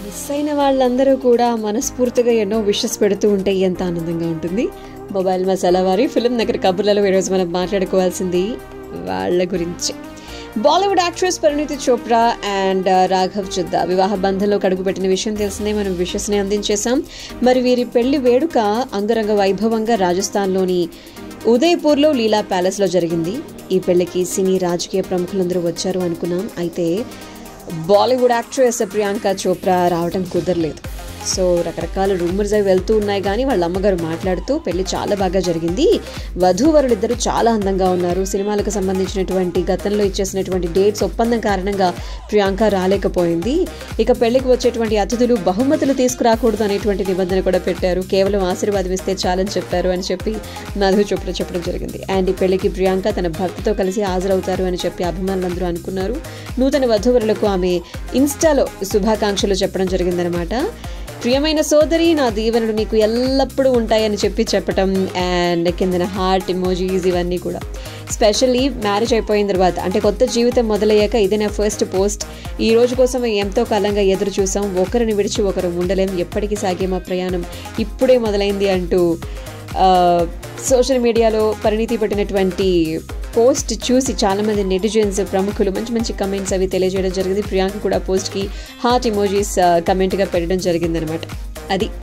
miss అయిన వాళ్ళందరూ కూడా మనస్ఫూర్తిగా ఎన్నో విషెస్ పెడుతూ ఉంటే ఎంత ఆనందంగా ఉంటుంది మొబైల్ మసాలా వారి ఫిలిం నగర్ కబుర్లలో ఈరోజు మనం మాట్లాడుకోవాల్సింది వాళ్ళ గురించి Bollywood actress Parineeti Chopra and Raghav Chadha వివాహ బంధంలో కడుగుపెట్టిన విషయం తెలిసిందే మనం విషస్ని అందించేశాం మరి వీరి పెళ్లి వేడుక అంగరంగ వైభవంగా రాజస్థాన్లోని ఉదయ్పూర్లో లీలా ప్యాలెస్లో జరిగింది ఈ పెళ్లికి సినీ రాజకీయ ప్రముఖులందరూ వచ్చారు అనుకున్నాం అయితే బాలీవుడ్ యాక్ట్రెస్ ప్రియాంక చోప్రా రావడం కుదరలేదు సో రకరకాల రూమర్స్ అవి వెళ్తూ ఉన్నాయి కానీ వాళ్ళ అమ్మగారు మాట్లాడుతూ పెళ్లి చాలా బాగా జరిగింది వధూవరులిద్దరూ చాలా అందంగా ఉన్నారు సినిమాలకు సంబంధించినటువంటి గతంలో ఇచ్చేసినటువంటి డేట్స్ ఒప్పందం కారణంగా ప్రియాంక రాలేకపోయింది ఇక పెళ్లికి వచ్చేటువంటి అతిథులు బహుమతులు తీసుకురాకూడదు అనేటువంటి నిబంధన కూడా పెట్టారు కేవలం ఆశీర్వాదం ఇస్తే చాలని చెప్పారు అని చెప్పి మధు చోప్రా చెప్పడం జరిగింది అండ్ ఈ పెళ్లికి ప్రియాంక తన భర్తతో కలిసి హాజరవుతారు అని చెప్పి అభిమానులందరూ అనుకున్నారు నూతన వధూవరులకు ఆమె ఇన్స్టాలో శుభాకాంక్షలు చెప్పడం జరిగిందనమాట ప్రియమైన సోదరి నా దీవెనలు నీకు ఎల్లప్పుడూ ఉంటాయని చెప్పి చెప్పటం అండ్ కిందన హార్ట్ ఇమోజీస్ ఇవన్నీ కూడా స్పెషల్లీ మ్యారేజ్ అయిపోయిన తర్వాత అంటే కొత్త జీవితం మొదలయ్యాక ఇదే నా ఫస్ట్ పోస్ట్ ఈ రోజు కోసం ఎంతో కాలంగా ఎదురు చూసాం ఒకరిని విడిచి ఒకరు ఉండలేం ఎప్పటికీ సాగే మా ప్రయాణం ఇప్పుడే మొదలైంది అంటూ సోషల్ మీడియాలో పరిణితి పెట్టినటువంటి పోస్ట్ చూసి చాలామంది నెటిజన్స్ ప్రముఖులు మంచి మంచి కమెంట్స్ అవి తెలియజేయడం జరిగింది ప్రియాంక కూడా పోస్ట్కి హార్ట్ ఇమోజీస్ కమెంట్గా పెట్టడం జరిగిందనమాట అది